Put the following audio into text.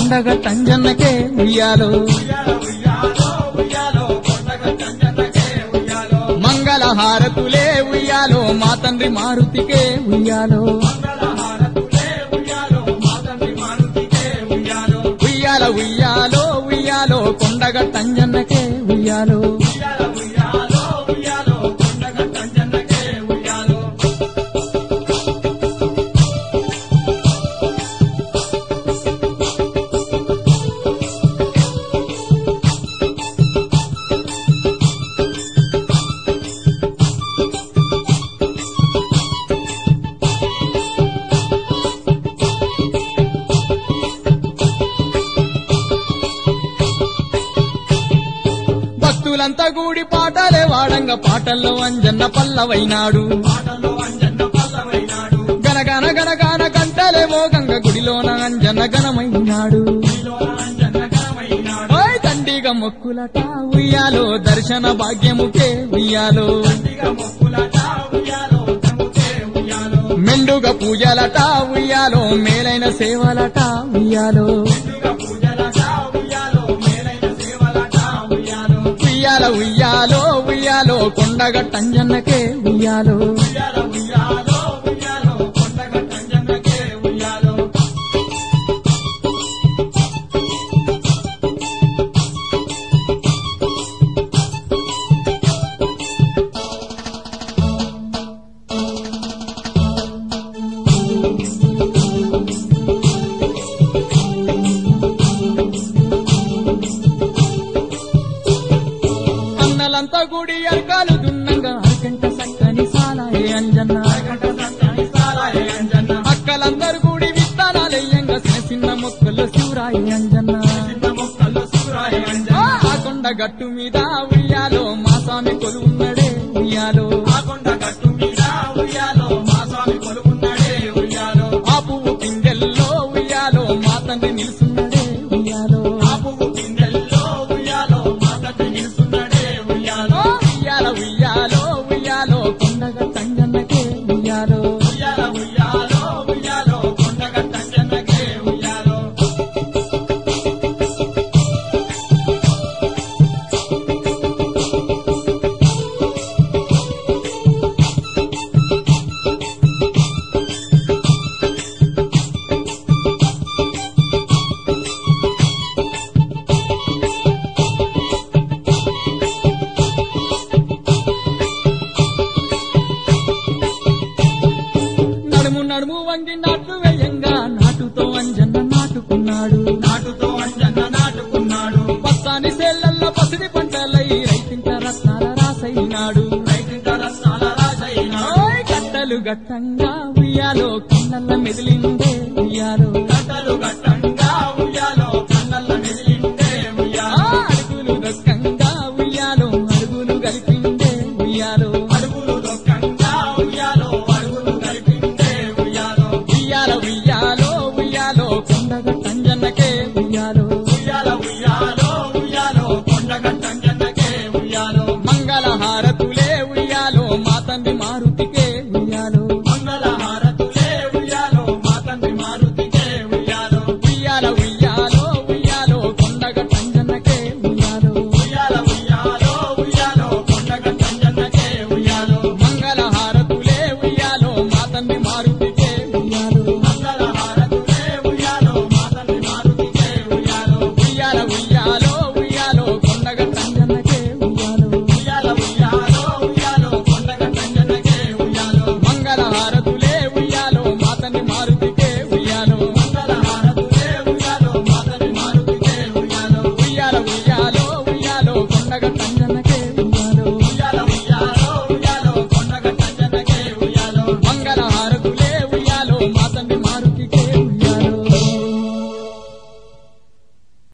కొండగ టంజన్నకే ఉయ్యాలో ఉయ్యాలో ఉయ్యాలో ఉయ్యాలో కొండగట్ట అంజన్నకే ఉయ్యాలో మంగళ హారతులే ఉయ్యాలో మా తండ్రి మారుతికే ఉయ్యాలో మంగళహారతులే ఉయ్యాలో మా తండ్రి మారుతికే ఉయ్యాలో ఉయ్యాల ఉయ్యాలో ఉయ్యాలో కొండగ టంజన్నకే ఉయ్యాలో ఉయ్యాలో ఉయ్యాలో ఉయ్యాలో కొండగట్ట అంజన్నకే ఉయ్యాలో భక్తులంతా కూడి పాటలే వాడంగ పాటల్లో అంజన్న పల్లవైనాడు పాటలో అంజన్న పల్లవైనాడు గనగన గనగాన కంటలే మోగంగ గుడిలోన అంజన్న గణమైనాడు నీలోన అంజన్న ఘనమైనాడు ఓయ్ తండ్రిగా మొక్కులట ఉయ్యాలో దర్శన భాగ్యముకే ఉయ్యాలో తండ్రిగా మొక్కులట ఉయ్యాలో తమ్ముకే ఉయ్యాలో మెండుగా పూజలట ఉయ్యాలో మేలైన సేవలట ఉయ్యాలో ముందుగా పూజలట ఉయ్యాలో మేలైన సేవలట ఉయ్యాలో ఉయ్యాల ఉయ్యాలో ఉయ్యాలో కొండగ టంజన్నకే ఉయ్యాలో ఉయ్యాలో ఉయ్యాలో ఉయ్యాలో కొండగట్ట అంజన్నకే ఉయ్యాలో అన్నలంతా గుడి అరకాలు దున్నంగా అరకంట సక్కని సాలాయే అంజన్న గంట సత్తని సారాయ అంజన్న అక్కలందరూ గుడి విత్తనాలయ్యంగా చిన్న చిన్న మొక్కలు సూరాయి అంజన్న చిన్న మొక్కల్లో సూరాయ ఆ అంజన్న ఆ కొండ గట్టు మీద ఉయ్యాలో మా స్వామి కొలువున్నడే ఉయ్యాలో ఆ కొండ గట్టు మీద ఉయ్యాలో మా స్వామి కొలుకున్నాడే ఉయ్యాలో ఆ పువ్వు పిందెల్లో ఉయ్యాలో మా తండ్రి నిలుసున్నడే ఉయ్యాలో ఆ పువ్వు పిందెల్లో ఉయ్యాలో మా తండ్రి నిలుస్తున్నాడే ఉయ్యాలో ఆ ఉయ్యాల ఉయ్యాలో ఉయ్యాలో కొండగ తంజన్నకే ఉయ్యాలో ఉయ్యాలో ఉయ్యాలో ఉయ్యాలో కొండగట్ట అంజన్నకే ఉయ్యాలో నడుము నడుము వంగి నాటు వేయంగా నాటుతో అంజన్న నాటుకున్నాడు నాటుతో అంజన్న నాటుకున్నాడు పత్తాని సేళ్లల్లో పసిడి పంటలై రైతింట రత్నాల రాసైనాడు రైతు రత్నాల రాజైనాడు ఓయ్ గట్టలు గట్టంగా ఉయ్యాలో కన్నల్ల మెదిలింది